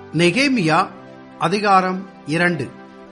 நெகேமியா அதிகாரம் இரண்டு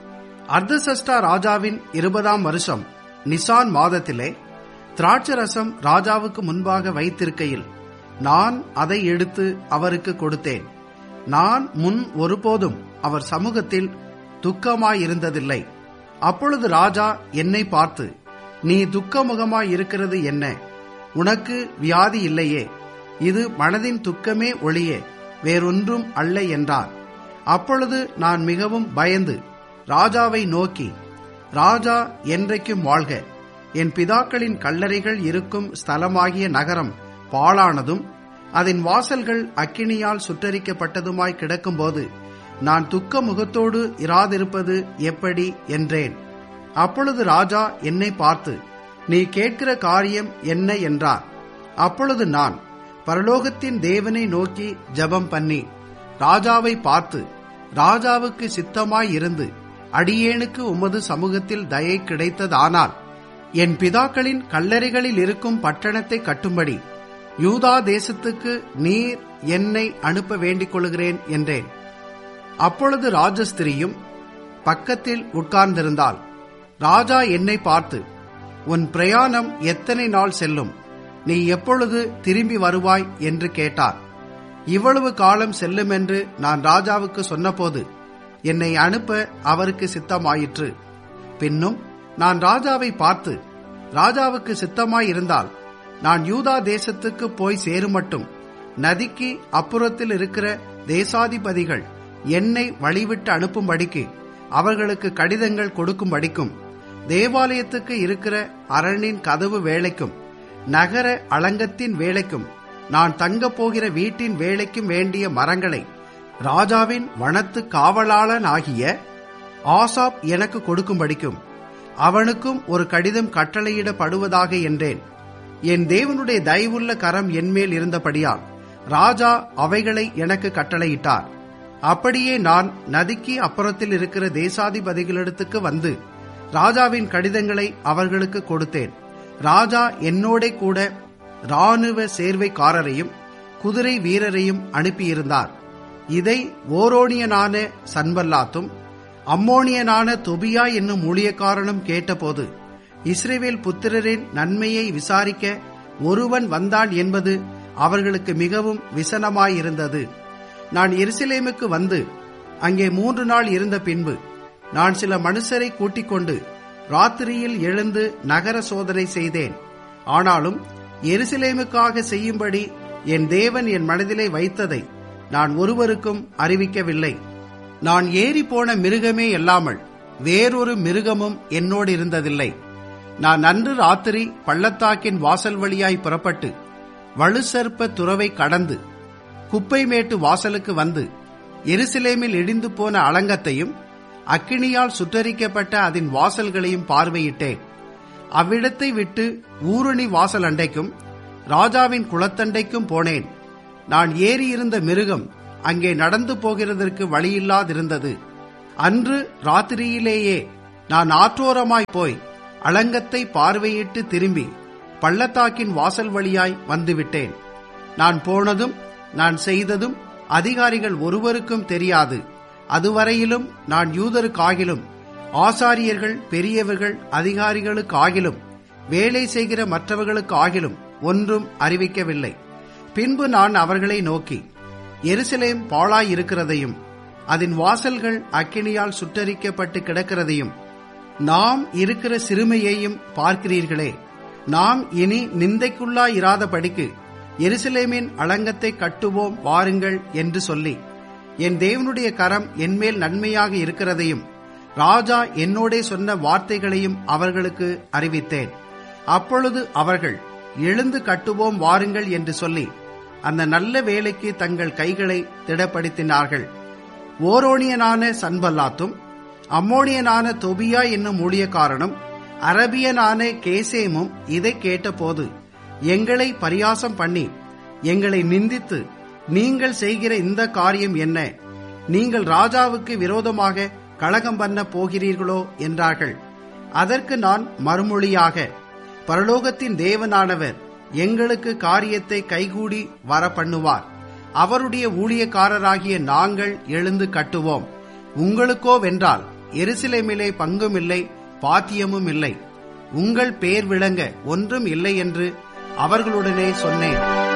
அர்தசஷ்டா ராஜாவின் இருபதாம் வருஷம் நிசான் மாதத்திலே திராட்சரசம் ராஜாவுக்கு முன்பாக வைத்திருக்கையில் நான் அதை எடுத்து அவருக்கு கொடுத்தேன் நான் முன் ஒருபோதும் அவர் சமூகத்தில் துக்கமாயிருந்ததில்லை அப்பொழுது ராஜா என்னை பார்த்து நீ துக்கமுகமாயிருக்கிறது என்ன உனக்கு வியாதி இல்லையே இது மனதின் துக்கமே ஒளியே வேறொன்றும் அல்ல என்றார் அப்பொழுது நான் மிகவும் பயந்து ராஜாவை நோக்கி ராஜா என்றைக்கும் வாழ்க என் பிதாக்களின் கல்லறைகள் இருக்கும் ஸ்தலமாகிய நகரம் பாழானதும் அதன் வாசல்கள் அக்கினியால் சுட்டரிக்கப்பட்டதுமாய் கிடக்கும்போது நான் துக்க முகத்தோடு இராதிருப்பது எப்படி என்றேன் அப்பொழுது ராஜா என்னை பார்த்து நீ கேட்கிற காரியம் என்ன என்றார் அப்பொழுது நான் பரலோகத்தின் தேவனை நோக்கி ஜெபம் பண்ணி ராஜாவை பார்த்து ராஜாவுக்கு சித்தமாய் இருந்து அடியேனுக்கு உமது சமூகத்தில் தயை கிடைத்ததானால் என் பிதாக்களின் கல்லறைகளில் இருக்கும் பட்டணத்தை கட்டும்படி யூதா தேசத்துக்கு நீர் என்னை அனுப்ப வேண்டிக் கொள்கிறேன் என்றேன் அப்பொழுது ராஜஸ்திரியும் பக்கத்தில் உட்கார்ந்திருந்தாள் ராஜா என்னை பார்த்து உன் பிரயாணம் எத்தனை நாள் செல்லும் நீ எப்பொழுது திரும்பி வருவாய் என்று கேட்டார் இவ்வளவு காலம் செல்லும் என்று நான் ராஜாவுக்கு சொன்னபோது என்னை அனுப்ப அவருக்கு சித்தமாயிற்று பின்னும் நான் ராஜாவை பார்த்து ராஜாவுக்கு சித்தமாயிருந்தால் நான் யூதா தேசத்துக்கு போய் சேருமட்டும் நதிக்கு அப்புறத்தில் இருக்கிற தேசாதிபதிகள் என்னை வழிவிட்டு அனுப்பும்படிக்கு அவர்களுக்கு கடிதங்கள் கொடுக்கும்படிக்கும் தேவாலயத்துக்கு இருக்கிற அரணின் கதவு வேலைக்கும் நகர அலங்கத்தின் வேலைக்கும் நான் தங்கப் போகிற வீட்டின் வேலைக்கும் வேண்டிய மரங்களை ராஜாவின் வனத்து காவலாளனாகிய ஆசாப் எனக்கு கொடுக்கும்படிக்கும் அவனுக்கும் ஒரு கடிதம் கட்டளையிடப்படுவதாக என்றேன் என் தேவனுடைய தயவுள்ள கரம் என்மேல் இருந்தபடியால் ராஜா அவைகளை எனக்கு கட்டளையிட்டார் அப்படியே நான் நதிக்கு அப்புறத்தில் இருக்கிற தேசாதிபதிகளிடத்துக்கு வந்து ராஜாவின் கடிதங்களை அவர்களுக்கு கொடுத்தேன் ராஜா என்னோட கூட ராணுவ சேர்வைக்காரரையும் குதிரை வீரரையும் அனுப்பியிருந்தார் இதை ஓரோனியனான சன்பல்லாத்தும் அம்மோனியனான தொபியா என்னும் ஊழியக்காரனும் கேட்டபோது இஸ்ரேவேல் புத்திரரின் நன்மையை விசாரிக்க ஒருவன் வந்தான் என்பது அவர்களுக்கு மிகவும் விசனமாயிருந்தது நான் எருசலேமுக்கு வந்து அங்கே மூன்று நாள் இருந்த பின்பு நான் சில மனுஷரை கூட்டிக் கொண்டு ராத்திரியில் எழுந்து நகர சோதனை செய்தேன் ஆனாலும் எருசலேமுக்காக செய்யும்படி என் தேவன் என் மனதிலே வைத்ததை நான் ஒருவருக்கும் அறிவிக்கவில்லை நான் ஏறி போன மிருகமே இல்லாமல் வேறொரு மிருகமும் என்னோடு இருந்ததில்லை நான் அன்று ராத்திரி பள்ளத்தாக்கின் வாசல் வழியாய் புறப்பட்டு வலுசற்ப துறவை கடந்து குப்பைமேட்டு வாசலுக்கு வந்து எருசலேமில் இடிந்து போன அலங்கத்தையும் அக்கினியால் சுட்டரிக்கப்பட்ட அதன் வாசல்களையும் பார்வையிட்டேன் அவ்விடத்தை விட்டு ஊருணி வாசல் அண்டைக்கும் ராஜாவின் குளத்தண்டைக்கும் போனேன் நான் ஏறியிருந்த மிருகம் அங்கே நடந்து போகிறதற்கு வழியில்லாதிருந்தது அன்று ராத்திரியிலேயே நான் ஆற்றோரமாய் போய் அலங்கத்தை பார்வையிட்டு திரும்பி பள்ளத்தாக்கின் வாசல் வழியாய் வந்துவிட்டேன் நான் போனதும் நான் செய்ததும் அதிகாரிகள் ஒருவருக்கும் தெரியாது அதுவரையிலும் நான் யூதருக்காகிலும் ஆசாரியர்கள் பெரியவர்கள் அதிகாரிகளுக்காகிலும் வேலை செய்கிற மற்றவர்களுக்காகிலும் ஒன்றும் அறிவிக்கவில்லை பின்பு நான் அவர்களை நோக்கி எருசலேம் பாழாயிருக்கிறதையும் அதன் வாசல்கள் அக்கினியால் சுட்டரிக்கப்பட்டு கிடக்கிறதையும் நாம் இருக்கிற சிறுமையையும் பார்க்கிறீர்களே நாம் இனி நிந்தைக்குள்ளாயிராதபடிக்கு எருசலேமின் அலங்கத்தை கட்டுவோம் வாருங்கள் என்று சொல்லி என் தேவனுடைய கரம் என்மேல் நன்மையாக இருக்கிறதையும் ராஜா என்னோடே சொன்ன வார்த்தைகளையும் அவர்களுக்கு அறிவித்தேன் அப்பொழுது அவர்கள் எழுந்து கட்டுவோம் வாருங்கள் என்று சொல்லி அந்த நல்ல வேலைக்கு தங்கள் கைகளை திடப்படுத்தினார்கள் ஓரோனியனான சன்பல்லாத்தும் அம்மோனியனான தொபியா என்னும் ஊழியக்காரனும் அரபியனான கேசேமும் இதை கேட்டபோது எங்களை பரியாசம் பண்ணி எங்களை நிந்தித்து நீங்கள் செய்கிற இந்த காரியம் என்ன நீங்கள் ராஜாவுக்கு விரோதமாக கலகம் பண்ண போகிறீர்களோ என்றார்கள் அதற்கு நான் மறுமொழியாக பரலோகத்தின் தேவனானவர் எங்களுக்கு காரியத்தை கைகூடி வர பண்ணுவார் அவருடைய ஊழியக்காரராகிய நாங்கள் எழுந்து கட்டுவோம் உங்களுக்கோ வென்றால் எருசலேமிலே பங்கும் இல்லை பாத்தியமும் இல்லை உங்கள் பேர் விளங்க ஒன்றும் இல்லை என்று அவர்களுடனே சொன்னேன்